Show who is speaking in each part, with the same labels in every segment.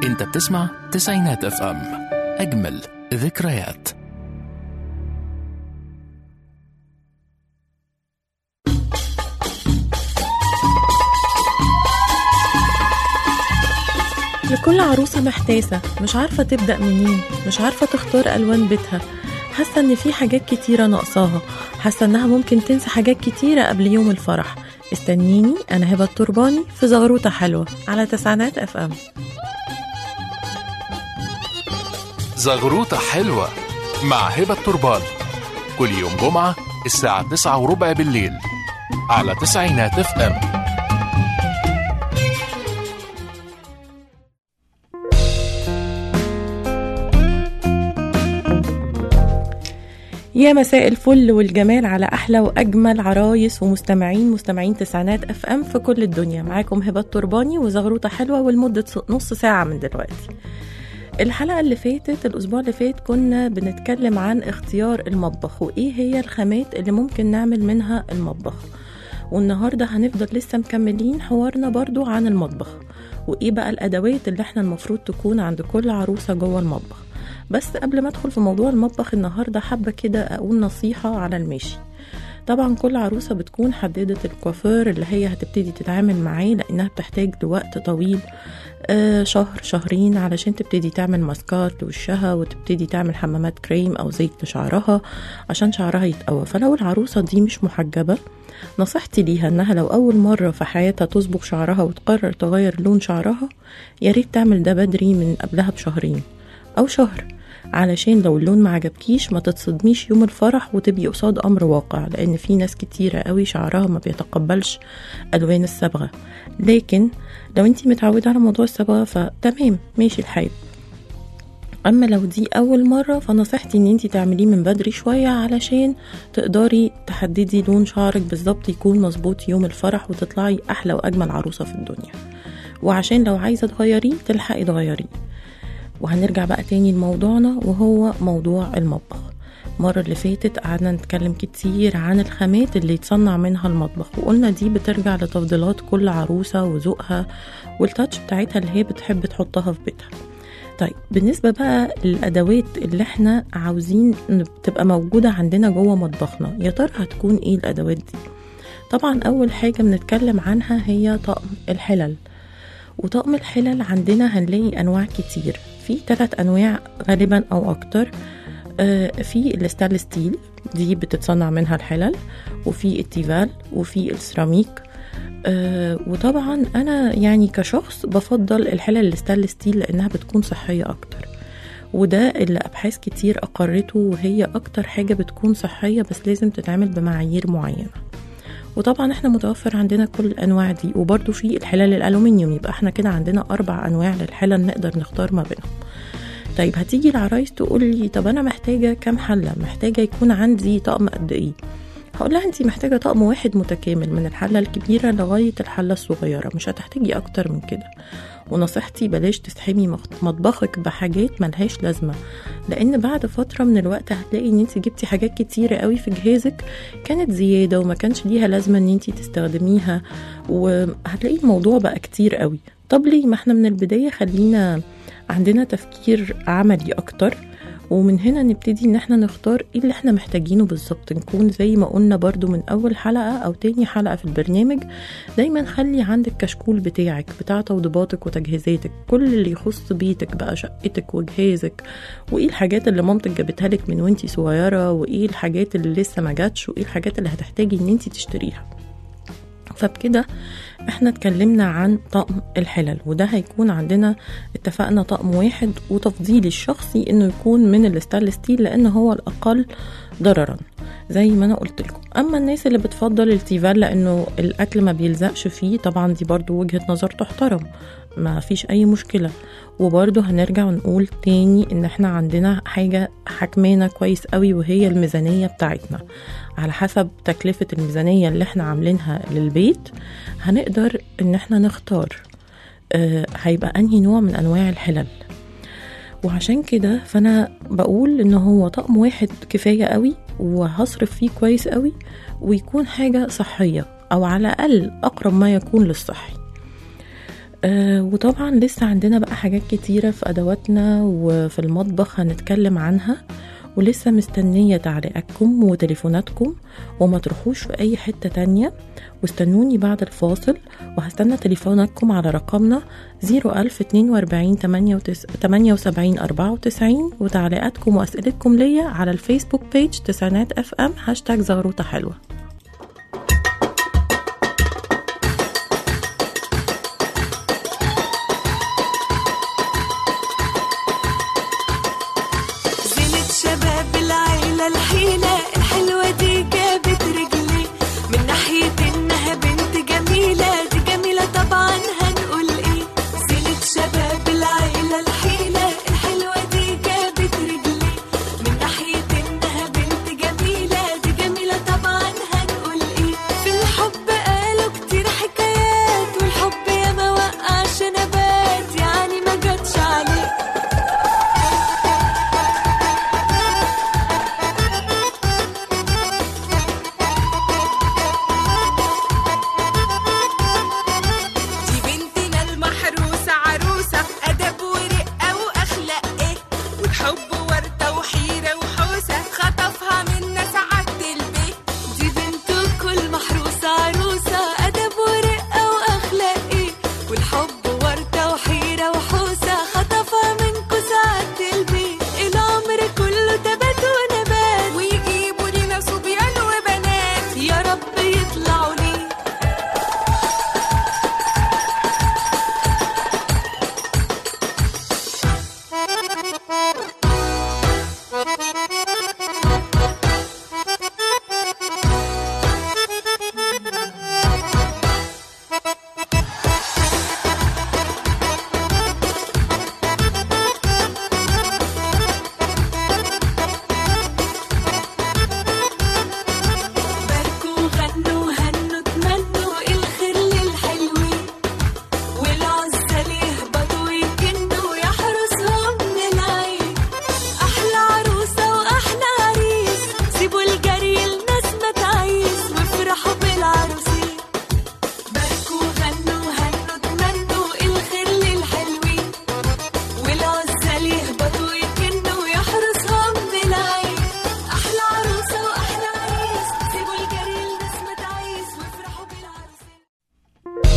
Speaker 1: انت بتسمع تسعينات اف ام اجمل ذكريات
Speaker 2: لكل عروسة محتاسة مش عارفة تبدأ منين مش عارفة تختار ألوان بيتها حاسة إن في حاجات كتيرة ناقصاها حاسة إنها ممكن تنسى حاجات كتيرة قبل يوم الفرح استنيني أنا هبة الترباني في زغروطة حلوة على تسعينات أف أم
Speaker 1: زغروطة حلوة مع هبة التربان كل يوم جمعة الساعة تسعة وربع بالليل على تسعينات اف ام
Speaker 2: يا مساء الفل والجمال على احلى واجمل عرايس ومستمعين مستمعين تسعينات اف ام في كل الدنيا معاكم هبه الترباني وزغروطه حلوه ولمده نص ساعه من دلوقتي الحلقه اللي فاتت الاسبوع اللي فات كنا بنتكلم عن اختيار المطبخ وايه هي الخامات اللي ممكن نعمل منها المطبخ والنهارده هنفضل لسه مكملين حوارنا برضو عن المطبخ وايه بقى الادوات اللي احنا المفروض تكون عند كل عروسه جوه المطبخ بس قبل ما ادخل في موضوع المطبخ النهارده حابه كده اقول نصيحه على المشي طبعا كل عروسه بتكون حددت الكوافير اللي هي هتبتدي تتعامل معاه لانها بتحتاج لوقت طويل آه شهر شهرين علشان تبتدي تعمل ماسكار لوشها وتبتدي تعمل حمامات كريم او زيت لشعرها عشان شعرها يتقوى فلو العروسه دي مش محجبه نصيحتي ليها انها لو اول مره في حياتها تصبغ شعرها وتقرر تغير لون شعرها يا ريت تعمل ده بدري من قبلها بشهرين او شهر علشان لو اللون ما عجبكيش ما تتصدميش يوم الفرح وتبقي قصاد امر واقع لان في ناس كتيره قوي شعرها ما بيتقبلش الوان الصبغه لكن لو انتي متعوده على موضوع الصبغه فتمام ماشي الحال اما لو دي اول مره فنصيحتي ان انتي تعمليه من بدري شويه علشان تقدري تحددي لون شعرك بالظبط يكون مظبوط يوم الفرح وتطلعي احلى واجمل عروسه في الدنيا وعشان لو عايزه تغيريه تلحقي تغيريه وهنرجع بقى تاني لموضوعنا وهو موضوع المطبخ المرة اللي فاتت قعدنا نتكلم كتير عن الخامات اللي يتصنع منها المطبخ وقلنا دي بترجع لتفضيلات كل عروسة وذوقها والتاتش بتاعتها اللي هي بتحب تحطها في بيتها طيب بالنسبة بقى للأدوات اللي احنا عاوزين تبقى موجودة عندنا جوه مطبخنا يا ترى هتكون ايه الأدوات دي طبعا أول حاجة بنتكلم عنها هي طقم الحلل وطقم الحلل عندنا هنلاقي أنواع كتير في ثلاث أنواع غالبا أو أكتر آه في الستانلس ستيل دي بتتصنع منها الحلل وفي التيفال وفي السيراميك آه وطبعا أنا يعني كشخص بفضل الحلل الستانلس ستيل لأنها بتكون صحية أكتر وده اللي أبحاث كتير أقرته وهي أكتر حاجة بتكون صحية بس لازم تتعمل بمعايير معينة وطبعا احنا متوفر عندنا كل الانواع دي وبرده في الحلال الالومنيوم يبقى احنا كده عندنا اربع انواع للحلل نقدر نختار ما بينهم طيب هتيجي العرايس تقول لي طب انا محتاجه كام حله محتاجه يكون عندي طقم قد ايه هقول لها انت محتاجه طقم واحد متكامل من الحله الكبيره لغايه الحله الصغيره مش هتحتاجي اكتر من كده ونصيحتي بلاش تسحمي مطبخك بحاجات ملهاش لازمه لان بعد فتره من الوقت هتلاقي ان انت جبتي حاجات كتيره قوي في جهازك كانت زياده وما كانش ليها لازمه ان انت تستخدميها وهتلاقي الموضوع بقى كتير قوي طب ليه ما احنا من البدايه خلينا عندنا تفكير عملي اكتر ومن هنا نبتدي ان احنا نختار ايه اللي احنا محتاجينه بالظبط نكون زي ما قلنا برضو من اول حلقة او تاني حلقة في البرنامج دايما خلي عندك كشكول بتاعك بتاع توضيباتك وتجهيزاتك كل اللي يخص بيتك بقى شقتك وجهازك وايه الحاجات اللي مامتك جابتها لك من وانتي صغيرة وايه الحاجات اللي لسه ما جاتش وايه الحاجات اللي هتحتاجي ان انتي تشتريها فبكده احنا اتكلمنا عن طقم الحلل وده هيكون عندنا اتفقنا طقم واحد وتفضيلي الشخصي انه يكون من الستانلس ستيل لان هو الاقل ضررا زي ما انا قلت لكم اما الناس اللي بتفضل التيفال لانه الاكل ما بيلزقش فيه طبعا دي برضو وجهة نظر تحترم ما فيش اي مشكلة وبرضو هنرجع ونقول تاني ان احنا عندنا حاجة حكمانا كويس قوي وهي الميزانية بتاعتنا على حسب تكلفة الميزانية اللي احنا عاملينها للبيت هنقدر ان احنا نختار آه هيبقى انهي نوع من انواع الحلل وعشان كده فانا بقول ان هو طقم واحد كفاية قوي وهصرف فيه كويس قوي ويكون حاجة صحية او على الاقل اقرب ما يكون للصحي آه وطبعا لسه عندنا بقى حاجات كتيرة في أدواتنا وفي المطبخ هنتكلم عنها ولسه مستنية تعليقاتكم وتليفوناتكم وما تروحوش في أي حتة تانية واستنوني بعد الفاصل وهستنى تليفوناتكم على رقمنا 01042 78 94 وتعليقاتكم وأسئلتكم ليا على الفيسبوك بيج تسعينات اف ام هاشتاج زغروطة حلوة
Speaker 3: زينة شباب العيلة الحيلة الحلوة دي جابت رجلي من ناحية إنها بنت جميلة دي جميلة طبعا هنقول إيه زينة شباب العيلة الحيلة الحلوة دي جابت رجلي من ناحية إنها بنت جميلة دي جميلة طبعا هنقول إيه في الحب قالوا كتير حكايات والحب يا ما وقعش نبات يعني ما جاتش عليه دي بنتنا المحروسة عروسة أدب ورقة وأخلاق إيه والحب وردة وحيرة وحوسة خطفها منا سعادة البيت دي بنت كل محروسة عروسة أدب ورقة وأخلاق إيه والحب وردة وحيرة وحوسة خطفها منكو سعادة البيت العمر كله تبات ونبات ويجيبوا لينا صبيان وبنات يا رب يطلعوا ليه باركوا غنوا هنوا تمنوا الخير للحلوين والعزة يهبطوا يكنوا يحرسهم من العين أحلى عروسة وأحلى عريس سيبوا الجري لناس ما تعيس وافرحوا بالعروسين باركوا غنوا هنوا تمنوا الخير للحلوين والعزة يهبطوا يكنوا يحرسهم من العين أحلى عروسة وأحلى عريس سيبوا الجري لناس ما تعيس وافرحوا بالعروسين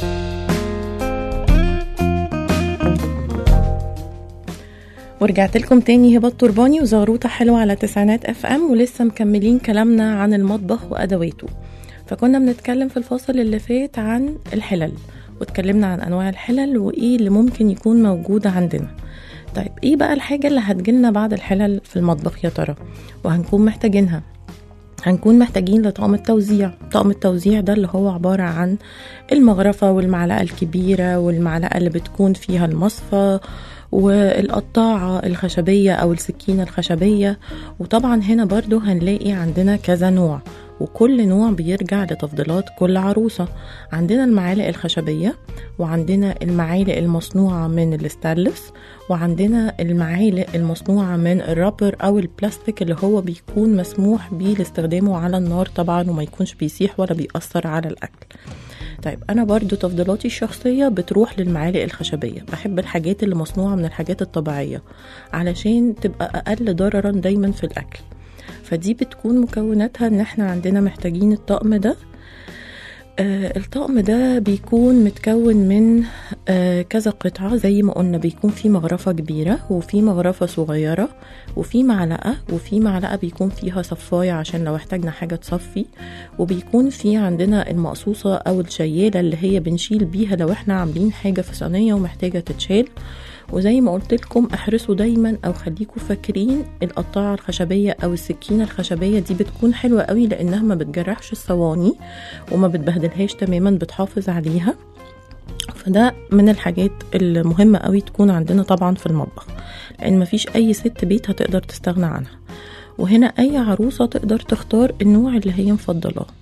Speaker 2: ورجعت لكم تاني هبة ترباني وزغروطة حلوة على تسعينات اف ام ولسه مكملين كلامنا عن المطبخ وادواته فكنا بنتكلم في الفاصل اللي فات عن الحلل واتكلمنا عن انواع الحلل وايه اللي ممكن يكون موجود عندنا طيب ايه بقى الحاجة اللي هتجيلنا بعد الحلل في المطبخ يا ترى وهنكون محتاجينها هنكون محتاجين لطقم التوزيع طقم التوزيع ده اللي هو عبارة عن المغرفة والمعلقة الكبيرة والمعلقة اللي بتكون فيها المصفى والقطاعة الخشبية أو السكينة الخشبية وطبعا هنا برضو هنلاقي عندنا كذا نوع وكل نوع بيرجع لتفضيلات كل عروسة عندنا المعالق الخشبية وعندنا المعالق المصنوعة من الستانلس وعندنا المعالق المصنوعة من الرابر أو البلاستيك اللي هو بيكون مسموح بيه لاستخدامه على النار طبعا وما يكونش بيسيح ولا بيأثر على الأكل طيب انا برضو تفضيلاتي الشخصيه بتروح للمعالق الخشبيه بحب الحاجات اللي مصنوعه من الحاجات الطبيعيه علشان تبقى اقل ضررا دايما في الاكل فدي بتكون مكوناتها ان احنا عندنا محتاجين الطقم ده آه الطقم ده بيكون متكون من آه كذا قطعة زي ما قلنا بيكون في مغرفة كبيرة وفي مغرفة صغيرة وفي معلقة وفي معلقة بيكون فيها صفاية عشان لو احتاجنا حاجة تصفي وبيكون في عندنا المقصوصة أو الشيالة اللي هي بنشيل بيها لو احنا عاملين حاجة في صينية ومحتاجة تتشال وزي ما قلت لكم احرصوا دايما او خليكم فاكرين القطاعه الخشبيه او السكينه الخشبيه دي بتكون حلوه قوي لانها ما بتجرحش الصواني وما بتبهدلهاش تماما بتحافظ عليها فده من الحاجات المهمة قوي تكون عندنا طبعا في المطبخ لأن مفيش أي ست بيت هتقدر تستغنى عنها وهنا أي عروسة تقدر تختار النوع اللي هي مفضلاه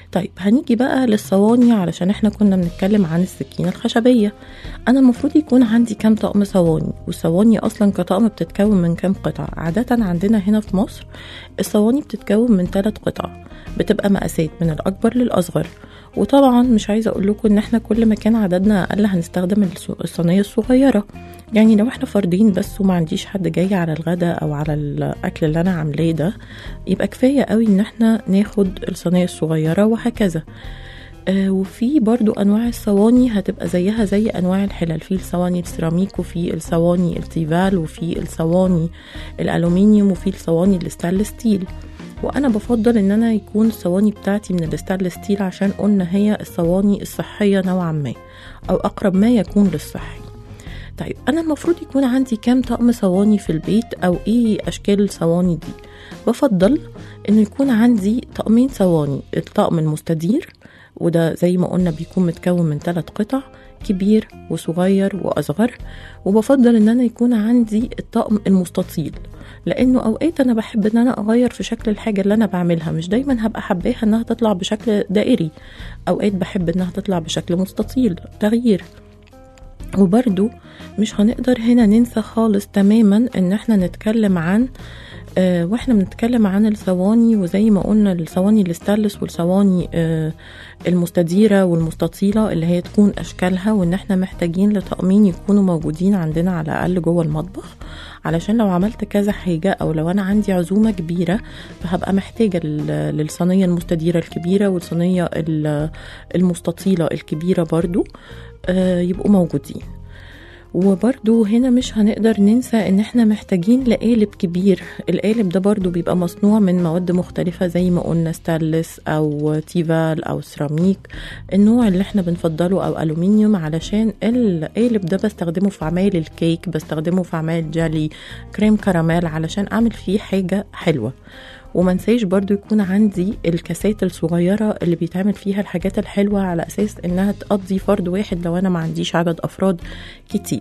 Speaker 2: طيب هنيجي بقى للصواني علشان احنا كنا بنتكلم عن السكينة الخشبية انا المفروض يكون عندي كام طقم صواني والصواني اصلا كطقم بتتكون من كام قطعة عادة عندنا هنا في مصر الصواني بتتكون من ثلاث قطع بتبقى مقاسات من الاكبر للاصغر وطبعا مش عايزه اقول لكم ان احنا كل ما كان عددنا اقل هنستخدم الص- الصينيه الصغيره يعني لو احنا فردين بس وما عنديش حد جاي على الغداء او على الاكل اللي انا عاملاه ده يبقى كفايه قوي ان احنا ناخد الصينيه الصغيره وهكذا آه وفي برضو انواع الصواني هتبقى زيها زي انواع الحلل في الصواني السيراميك وفي الصواني التيفال وفي الصواني الالومنيوم وفي الصواني الستانلس ستيل وانا بفضل ان انا يكون الصواني بتاعتي من الستانلس ستيل عشان قلنا هي الصواني الصحيه نوعا ما او اقرب ما يكون للصحي طيب انا المفروض يكون عندي كام طقم صواني في البيت او ايه اشكال الصواني دي بفضل انه يكون عندي طقمين صواني الطقم المستدير وده زي ما قلنا بيكون متكون من ثلاث قطع كبير وصغير واصغر وبفضل ان انا يكون عندي الطقم المستطيل لانه اوقات انا بحب ان انا اغير في شكل الحاجه اللي انا بعملها مش دايما هبقى حباها انها تطلع بشكل دائري اوقات بحب انها تطلع بشكل مستطيل تغيير وبرده مش هنقدر هنا ننسى خالص تماما ان احنا نتكلم عن آه واحنا بنتكلم عن الصواني وزي ما قلنا الصواني الستانلس والصواني آه المستديرة والمستطيلة اللي هي تكون أشكالها وإن احنا محتاجين لطقمين يكونوا موجودين عندنا على الأقل جوه المطبخ علشان لو عملت كذا حاجة أو لو أنا عندي عزومة كبيرة فهبقى محتاجة لل- للصينية المستديرة الكبيرة والصينية ال- المستطيلة الكبيرة برضو آه، يبقوا موجودين وبرضو هنا مش هنقدر ننسى ان احنا محتاجين لقالب كبير القالب ده برضو بيبقى مصنوع من مواد مختلفة زي ما قلنا ستانلس او تيفال او سيراميك النوع اللي احنا بنفضله او الومنيوم علشان القالب ده بستخدمه في عمايل الكيك بستخدمه في عمايل جالي كريم كراميل علشان اعمل فيه حاجة حلوة ومنساش برضو يكون عندي الكاسات الصغيرة اللي بيتعمل فيها الحاجات الحلوة على أساس إنها تقضي فرد واحد لو أنا ما عنديش عدد أفراد كتير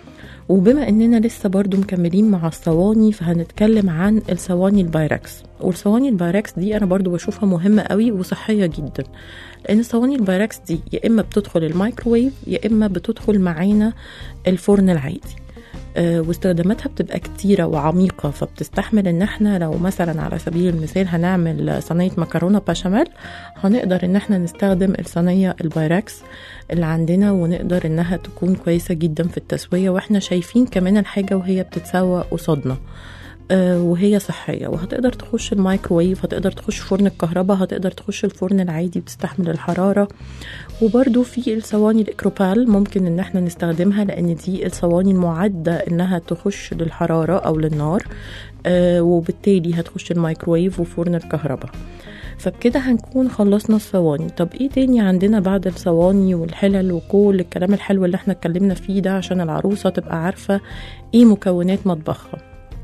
Speaker 2: وبما اننا لسه برضو مكملين مع الصواني فهنتكلم عن الصواني البايركس والصواني البايركس دي انا برضو بشوفها مهمة قوي وصحية جدا لان الصواني البايركس دي يا اما بتدخل الميكروويف يا اما بتدخل معانا الفرن العادي آه، واستخداماتها بتبقى كتيرة وعميقة فبتستحمل ان احنا لو مثلا على سبيل المثال هنعمل صينية مكرونة بشاميل هنقدر ان احنا نستخدم الصينية البايركس اللي عندنا ونقدر انها تكون كويسة جدا في التسوية واحنا شايفين كمان الحاجة وهي بتتسوى قصادنا آه، وهي صحية وهتقدر تخش الميكروويف هتقدر تخش فرن الكهرباء هتقدر تخش الفرن العادي بتستحمل الحرارة وبرده في الصواني الاكروبال ممكن ان احنا نستخدمها لان دي الصواني المعدة انها تخش للحرارة او للنار آه، وبالتالي هتخش الميكروويف وفرن الكهرباء فبكده هنكون خلصنا الصواني طب ايه تاني عندنا بعد الصواني والحلل وكل الكلام الحلو اللي احنا اتكلمنا فيه ده عشان العروسة تبقى عارفة ايه مكونات مطبخها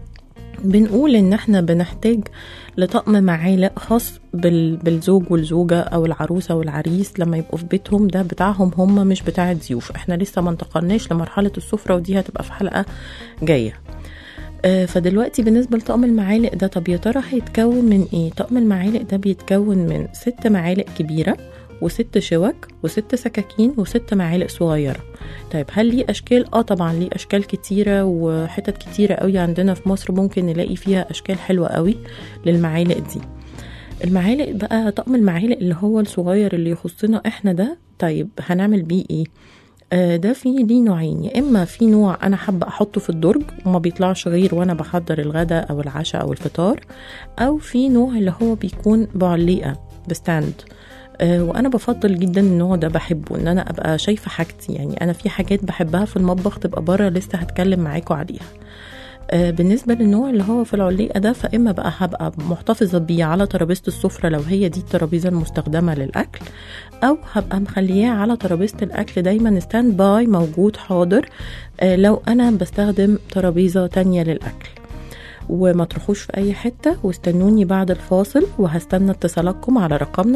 Speaker 2: بنقول ان احنا بنحتاج لطقم معالق خاص بال... بالزوج والزوجة او العروسة والعريس لما يبقوا في بيتهم ده بتاعهم هم مش بتاع الضيوف احنا لسه ما انتقلناش لمرحلة السفرة ودي هتبقى في حلقة جاية آه، فدلوقتي بالنسبة لطقم المعالق ده طب يا ترى هيتكون من ايه طقم المعالق ده بيتكون من ست معالق كبيرة وست شوك وست سكاكين وست معالق صغيرة طيب هل ليه اشكال اه طبعا ليه اشكال كتيرة وحتت كتيرة قوي عندنا في مصر ممكن نلاقي فيها اشكال حلوة قوي للمعالق دي المعالق بقى طقم المعالق اللي هو الصغير اللي يخصنا احنا ده طيب هنعمل بيه ايه آه، ده فيه ليه نوعين يا اما في نوع انا حابه احطه في الدرج وما بيطلعش غير وانا بحضر الغداء او العشاء او الفطار او في نوع اللي هو بيكون بعليقه بستاند آه، وانا بفضل جدا النوع ده بحبه ان انا ابقى شايفه حاجتي يعني انا في حاجات بحبها في المطبخ تبقى بره لسه هتكلم معاكم عليها آه، بالنسبة للنوع اللي هو في العليقة ده فإما بقى هبقى محتفظة بيه على ترابيزة السفرة لو هي دي الترابيزة المستخدمة للأكل أو هبقى مخلياه على ترابيزة الأكل دايما ستاند باي موجود حاضر آه، لو أنا بستخدم ترابيزة تانية للأكل وما تروحوش في أي حتة واستنوني بعد الفاصل وهستنى اتصالاتكم على رقمنا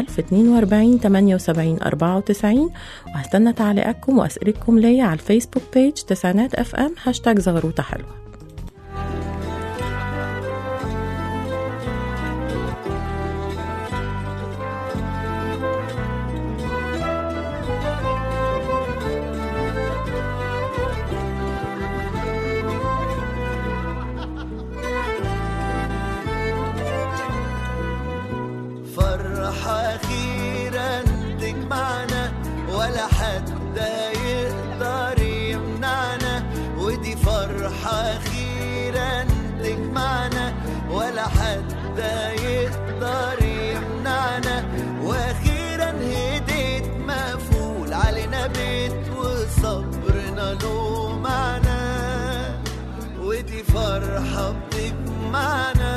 Speaker 2: 01042 78 94 وهستنى تعليقاتكم وأسئلتكم ليا على الفيسبوك بيج تسعينات اف ام هاشتاج زغروطة حلوة
Speaker 4: ولا حد يقدر يمنعنا ودي فرحة أخيرا تجمعنا ولا حد يقدر يمنعنا وأخيرا هديت مقفول علينا بيت وصبرنا له معنى ودي فرحة بتجمعنا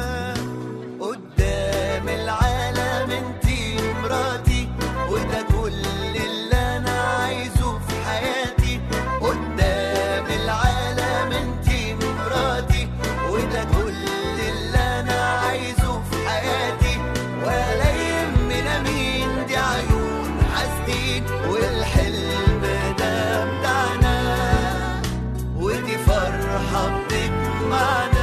Speaker 4: قدام العالم انتي مراتي وده كل اللي انا عايزه في حياتي قدام العالم انتي مراتي وده كل اللي انا عايزه في حياتي ولا يهمنا مين دي عيون حاسدين والحلم ده بتاعنا ودي فرحة بتجمعنا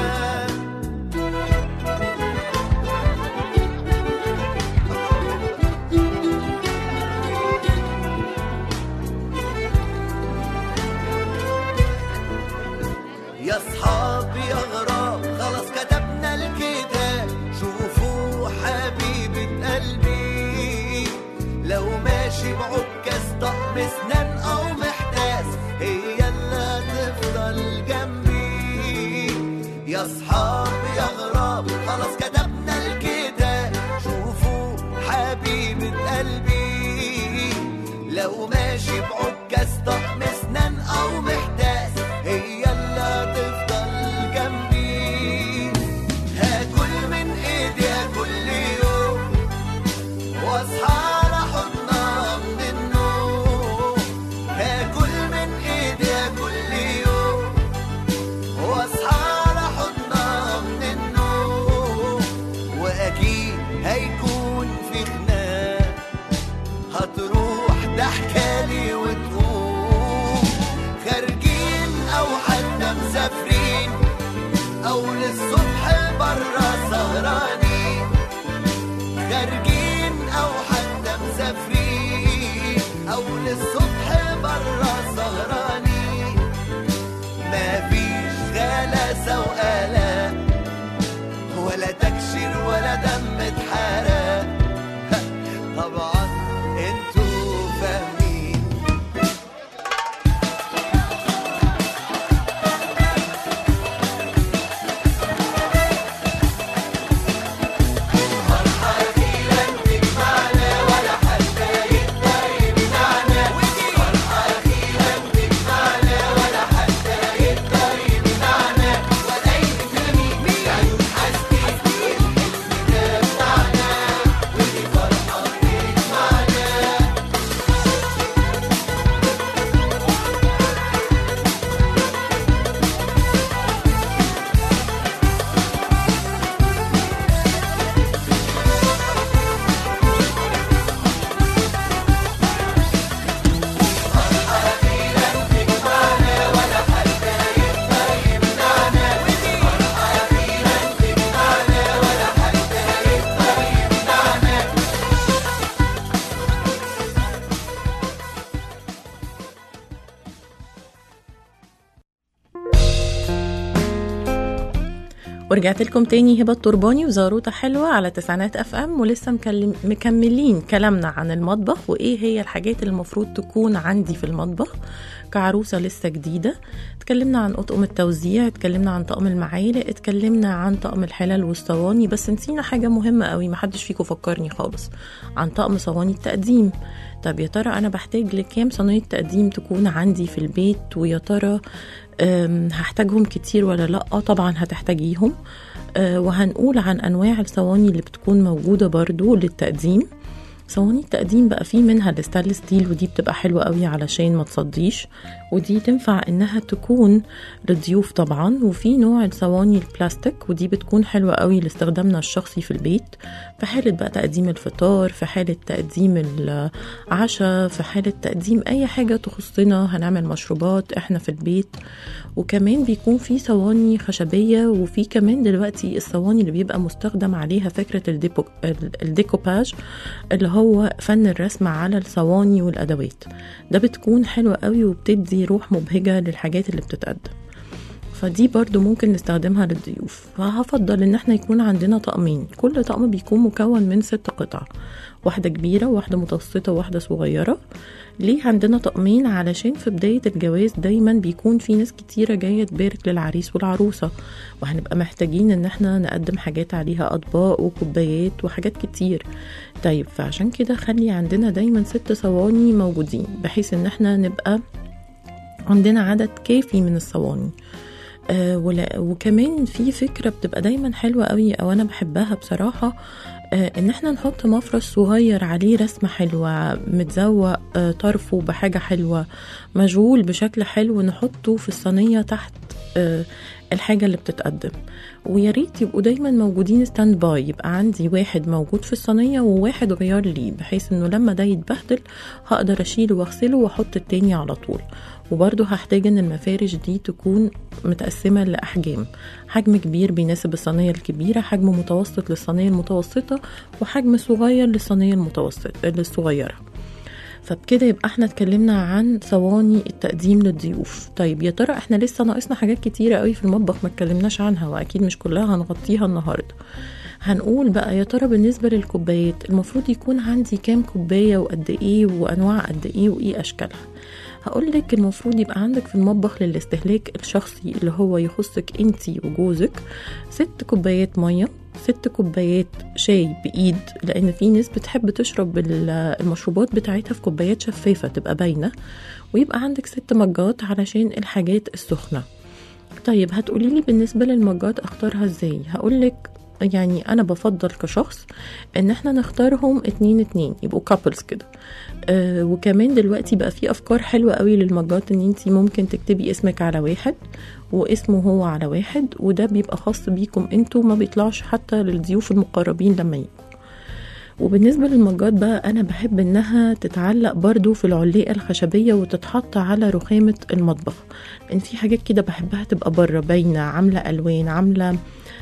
Speaker 4: يا صحاب يا غراب خلاص كتبنا الكتاب شوفوا حبيبة قلبي لو ماشي بعكاز طقم اسنان او محتاس هي اللي هتفضل جنبي يا صحاب يا غراب خلاص كتبنا الكتاب شوفوا حبيبة قلبي لو ماشي بعكاز طقم اسنان او محتاس هي اللي هتفضل جنبي هاكل من ايديها كل يوم واصحى على حضنها من النوم هاكل من ايديها كل يوم واصحى على حضنها من النوم واكيد هيكون في خناق هتروح ضحكالي وتقوم خارجين او حتى مسافرين او للصبح برا سهرانين خارجين او حتى مسافرين او للصبح برا سهرانين مفيش غلاسة وقلق ولا تكشير ولا دم اتحرق طبعا انتوا فاهمين
Speaker 2: ورجعت لكم تاني هبة الترباني وزاروطة حلوة على تسعينات اف ام ولسه مكلم مكملين كلامنا عن المطبخ وايه هي الحاجات اللي المفروض تكون عندي في المطبخ كعروسة لسه جديدة اتكلمنا عن اطقم التوزيع اتكلمنا عن طقم المعالق اتكلمنا عن طقم الحلل والصواني بس نسينا حاجة مهمة قوي محدش فيكم فكرني خالص عن طقم صواني التقديم طب يا ترى انا بحتاج لكام صينية تقديم تكون عندي في البيت ويا ترى أم، هحتاجهم كتير ولا لا آه طبعا هتحتاجيهم أه، وهنقول عن انواع الصواني اللي بتكون موجوده برضو للتقديم صواني التقديم بقى فيه منها الستانلس ستيل ودي بتبقى حلوة قوي علشان ما تصديش ودي تنفع انها تكون للضيوف طبعا وفي نوع الصواني البلاستيك ودي بتكون حلوة قوي لاستخدامنا الشخصي في البيت في حالة بقى تقديم الفطار في حالة تقديم العشاء في حالة تقديم اي حاجة تخصنا هنعمل مشروبات احنا في البيت وكمان بيكون في صواني خشبية وفي كمان دلوقتي الصواني اللي بيبقى مستخدم عليها فكرة الديبو الديكوباج اللي هو فن الرسم على الصواني والأدوات ده بتكون حلوة قوي وبتدي روح مبهجة للحاجات اللي بتتقدم فدي برضو ممكن نستخدمها للضيوف فهفضل ان احنا يكون عندنا طقمين كل طقم بيكون مكون من ست قطع واحدة كبيرة واحدة متوسطة وواحدة صغيرة ليه عندنا طقمين علشان في بداية الجواز دايما بيكون في ناس كتيرة جاية تبارك للعريس والعروسة وهنبقى محتاجين ان احنا نقدم حاجات عليها اطباق وكوبايات وحاجات كتير طيب فعشان كده خلي عندنا دايما ست صواني موجودين بحيث ان احنا نبقى عندنا عدد كافي من الصواني آه ولا وكمان في فكرة بتبقى دايما حلوة قوي او انا بحبها بصراحة آه ان احنا نحط مفرش صغير عليه رسمة حلوة متزوق آه طرفه بحاجة حلوة مشغول بشكل حلو نحطه في الصينية تحت آه الحاجة اللي بتتقدم ويا ريت يبقوا دايما موجودين ستاند باي يبقى عندي واحد موجود في الصينية وواحد غيار ليه بحيث انه لما ده يتبهدل هقدر اشيله واغسله واحط التاني على طول وبرضه هحتاج ان المفارش دي تكون متقسمة لأحجام حجم كبير بيناسب الصينية الكبيرة حجم متوسط للصينية المتوسطة وحجم صغير للصينية المتوسط الصغيرة فبكده يبقى احنا اتكلمنا عن صواني التقديم للضيوف طيب يا ترى احنا لسه ناقصنا حاجات كتيرة قوي في المطبخ ما اتكلمناش عنها واكيد مش كلها هنغطيها النهارده هنقول بقى يا ترى بالنسبة للكوبايات المفروض يكون عندي كام كوباية وقد ايه وانواع قد ايه وايه اشكالها هقول لك المفروض يبقى عندك في المطبخ للاستهلاك الشخصي اللي هو يخصك انتي وجوزك ست كوبايات ميه ست كوبايات شاي بايد لان في ناس بتحب تشرب المشروبات بتاعتها في كوبايات شفافه تبقى باينه ويبقى عندك ست مجات علشان الحاجات السخنه طيب هتقولي لي بالنسبه للمجات اختارها ازاي هقول لك يعني انا بفضل كشخص ان احنا نختارهم اتنين اتنين يبقوا كابلز كده آه وكمان دلوقتي بقى في افكار حلوه قوي للمجات ان انت ممكن تكتبي اسمك على واحد واسمه هو على واحد وده بيبقى خاص بيكم انتوا ما بيطلعش حتى للضيوف المقربين لما يجوا وبالنسبة للمجات بقى أنا بحب إنها تتعلق برضو في العليقة الخشبية وتتحط على رخامة المطبخ لأن في حاجات كده بحبها تبقى بره باينة عاملة ألوان عاملة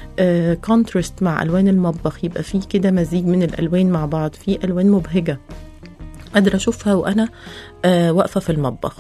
Speaker 2: كونترست مع الوان المطبخ يبقى في كده مزيج من الالوان مع بعض في الوان مبهجه قادره اشوفها وانا آه واقفه في المطبخ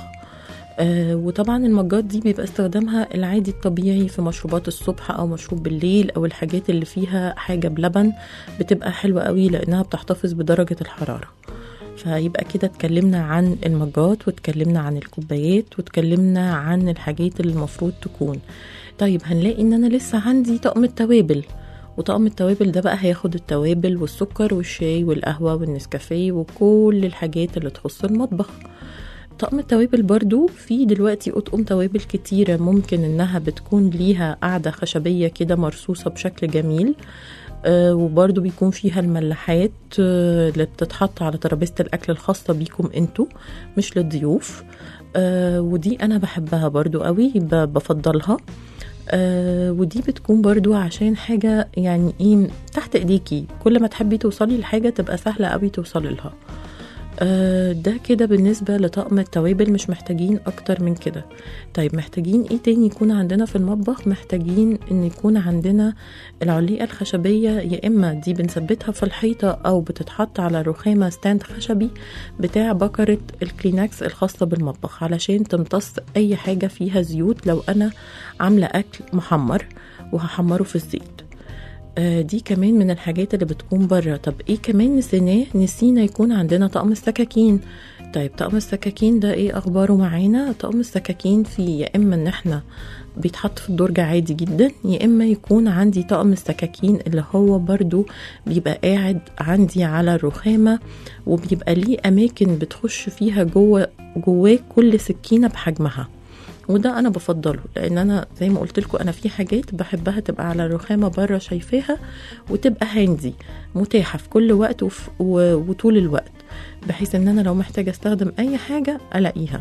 Speaker 2: آه وطبعا المجات دي بيبقى استخدامها العادي الطبيعي في مشروبات الصبح او مشروب بالليل او الحاجات اللي فيها حاجه بلبن بتبقى حلوه قوي لانها بتحتفظ بدرجه الحراره فيبقى كده اتكلمنا عن المجات واتكلمنا عن الكوبايات واتكلمنا عن الحاجات اللي المفروض تكون طيب هنلاقي ان انا لسه عندي طقم التوابل وطقم التوابل ده بقى هياخد التوابل والسكر والشاي والقهوة والنسكافيه وكل الحاجات اللي تخص المطبخ طقم التوابل برضو في دلوقتي اطقم توابل كتيرة ممكن انها بتكون ليها قاعدة خشبية كده مرصوصة بشكل جميل آه وبرضو بيكون فيها الملاحات آه اللي بتتحط على ترابيزة الأكل الخاصة بيكم انتوا مش للضيوف آه ودي أنا بحبها برضو قوي بفضلها آه ودي بتكون برضو عشان حاجة يعني ايه تحت ايديكي كل ما تحبي توصلي لحاجة تبقى سهلة قوي توصلي لها آه ده كده بالنسبة لطقم التوابل مش محتاجين أكتر من كده طيب محتاجين ايه تاني يكون عندنا في المطبخ محتاجين ان يكون عندنا العليقة الخشبية يا إما دي بنثبتها في الحيطة أو بتتحط على رخامة ستاند خشبي بتاع بكرة الكلينكس الخاصة بالمطبخ علشان تمتص أي حاجة فيها زيوت لو أنا عاملة أكل محمر وهحمره في الزيت دي كمان من الحاجات اللي بتكون بره طب ايه كمان نسيناه نسينا يكون عندنا طقم السكاكين طيب طقم السكاكين ده ايه اخباره معانا طقم السكاكين فيه يا اما ان احنا بيتحط في الدرج عادي جدا يا اما يكون عندي طقم السكاكين اللي هو برضو بيبقى قاعد عندي على الرخامة وبيبقى ليه اماكن بتخش فيها جوه جواه كل سكينة بحجمها وده انا بفضله لان انا زي ما قلت لكم انا في حاجات بحبها تبقى على الرخامه بره شايفاها وتبقى هاندي متاحه في كل وقت وف... و... وطول الوقت بحيث ان انا لو محتاجه استخدم اي حاجه الاقيها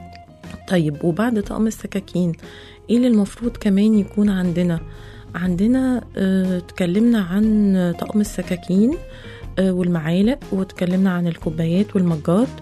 Speaker 2: طيب وبعد طقم السكاكين ايه اللي المفروض كمان يكون عندنا عندنا اه اتكلمنا عن طقم السكاكين والمعالق واتكلمنا عن الكوبايات والمجات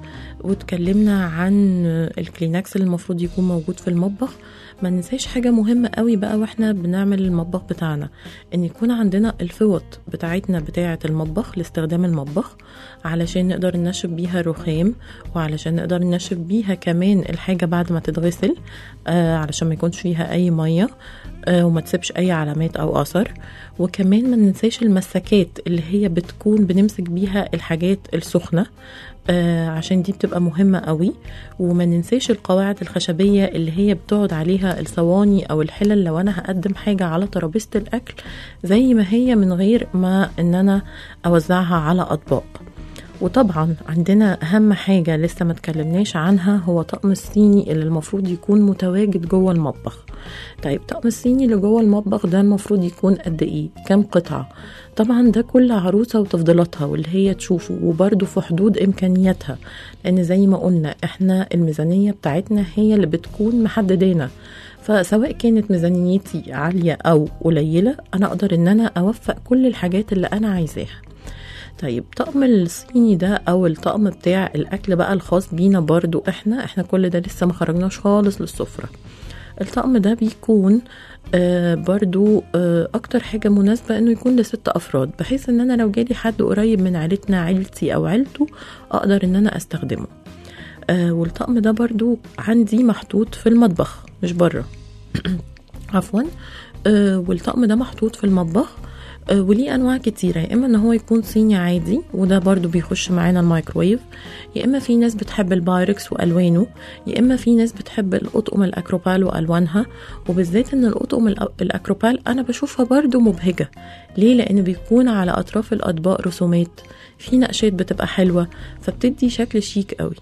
Speaker 2: واتكلمنا عن الكلينكس اللي المفروض يكون موجود في المطبخ ما ننساش حاجة مهمة قوي بقى واحنا بنعمل المطبخ بتاعنا ان يكون عندنا الفوط بتاعتنا بتاعة المطبخ لاستخدام المطبخ علشان نقدر ننشف بيها الرخام وعلشان نقدر ننشف بيها كمان الحاجة بعد ما تتغسل آه علشان ما يكونش فيها اي مية آه وما تسيبش اي علامات او اثر وكمان ما ننساش المسكات اللي هي بتكون بنمسك بيها الحاجات السخنة آه عشان دي بتبقى مهمة قوي وما ننساش القواعد الخشبية اللي هي بتقعد عليها الصواني أو الحلل لو أنا هقدم حاجة على ترابيزة الأكل زي ما هي من غير ما إن أنا أوزعها على أطباق وطبعا عندنا أهم حاجة لسه ما اتكلمناش عنها هو طقم الصيني اللي المفروض يكون متواجد جوه المطبخ طيب طقم الصيني اللي جوه المطبخ ده المفروض يكون قد ايه كام قطعة طبعا ده كل عروسة وتفضيلاتها واللي هي تشوفه وبرده في حدود إمكانياتها لأن زي ما قلنا إحنا الميزانية بتاعتنا هي اللي بتكون محددانا فسواء كانت ميزانيتي عالية أو قليلة أنا أقدر إن أنا أوفق كل الحاجات اللي أنا عايزاها طيب طقم الصيني ده او الطقم بتاع الاكل بقى الخاص بينا برضو احنا احنا كل ده لسه ما خرجناش خالص للسفرة الطقم ده بيكون آه برضو آه اكتر حاجة مناسبة انه يكون لست افراد بحيث ان انا لو جالي حد قريب من عيلتنا عيلتي او عيلته اقدر ان انا استخدمه آه والطقم ده برضو عندي محطوط في المطبخ مش بره عفوا آه والطقم ده محطوط في المطبخ آه، وليه انواع كتيره يا اما ان هو يكون صيني عادي وده برضو بيخش معانا الميكرويف يا اما في ناس بتحب البايركس والوانه يا اما في ناس بتحب الاطقم الاكروبال والوانها وبالذات ان الاطقم الأ- الاكروبال انا بشوفها برضو مبهجه ليه لان بيكون على اطراف الاطباق رسومات في نقشات بتبقى حلوه فبتدي شكل شيك قوي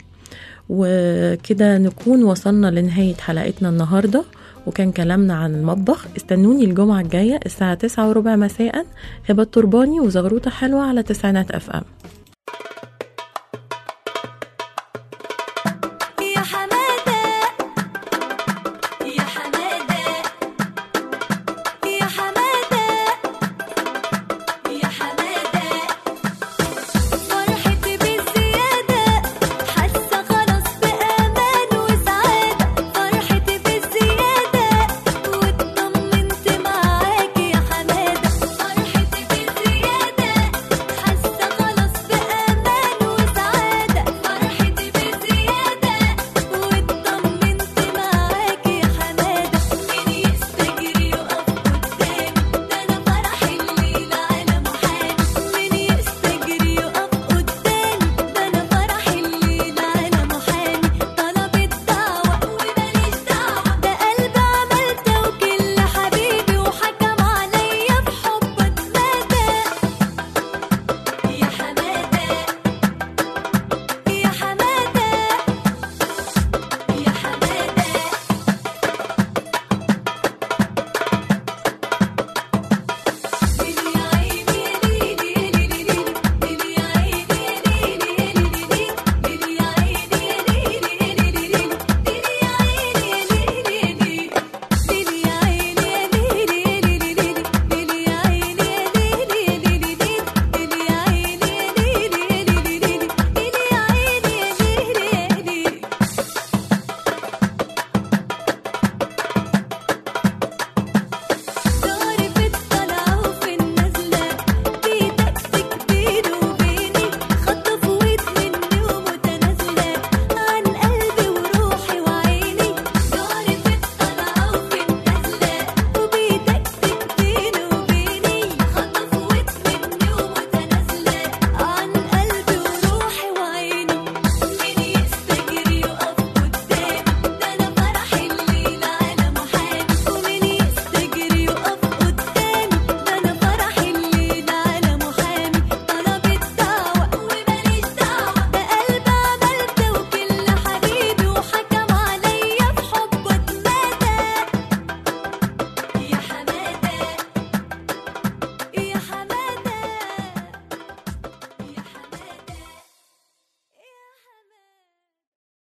Speaker 2: وكده نكون وصلنا لنهايه حلقتنا النهارده وكان كلامنا عن المطبخ استنوني الجمعة الجاية الساعة تسعة وربع مساء هبة الترباني وزغروطة حلوة على تسعينات اف ام
Speaker 5: يا حمام